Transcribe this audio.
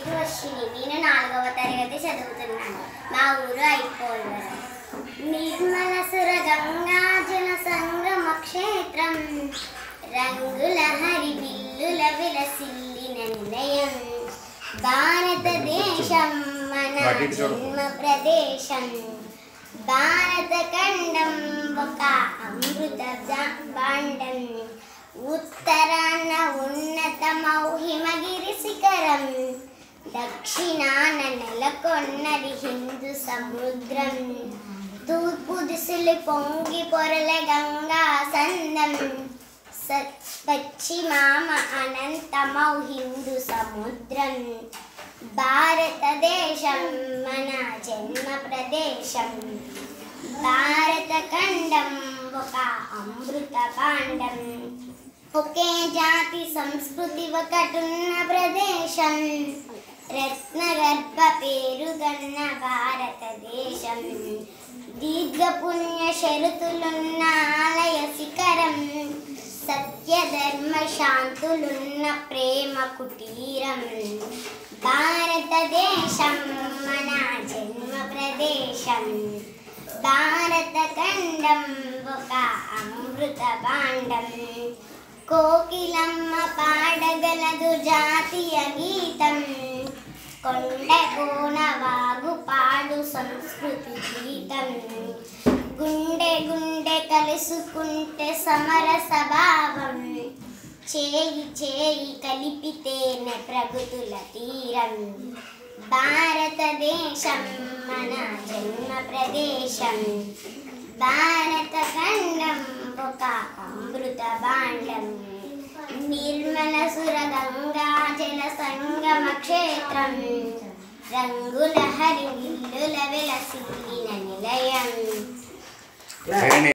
పేరు అశ్విని నేను నాలుగవ తరగతి చదువుతున్నాను మా ఊరు అయిపోవడం నిర్మల సుర గంగా జల సంగమ క్షేత్రం రంగుల హరి బిల్లుల విలసిల్లిన నిలయం భారతదేశం మన జన్మ ప్రదేశం భారత ఖండం ఒక అమృత జా- భాండం ఉత్తరాన ఉన్నత మౌహిమగిరి శిఖరం దక్షిణాన నెలకొన్నది హిందూ సముద్రం తూర్పు దిశలు పొంగి పొరల గంగా సందం స- పశ్చిమామ అనంతమౌ హిందూ సముద్రం భారతదేశం మన జన్మ ప్రదేశం భారత ఖండం ఒక అమృత పాండం ఒకే జాతి సంస్కృతి ఒకటున్న ప్రదేశం రత్నగర్భ పేరుగన్న భారతదేశం దీర్ఘ పుణ్య షరుతులున్న ఆలయ శిఖరం సత్యధర్మ శాంతులున్న ప్రేమ కుటీరం భారతదేశం మన జన్మ ప్రదేశం భారత ఖండం ఒక అమృత భాండం కోకిలమ్మ పాడగలదు జాతీయ గీతం కొండ కోన వాగు పాడు సంస్కృతి గీతం గుండె గుండె కలుసుకుంటే సమర స్వభావం చేయి చేయి కలిపితేనే ప్రగతుల తీరం భారతదేశం మన జన్మ ప్రదేశం భారత ఖండం ఒక అమృత భాండం నిర్మల సుర గంగా జల సంగమ క్షేత్రం రంగుల హరి విల్లుల వెలసిల్లిన నిలయం వెరీ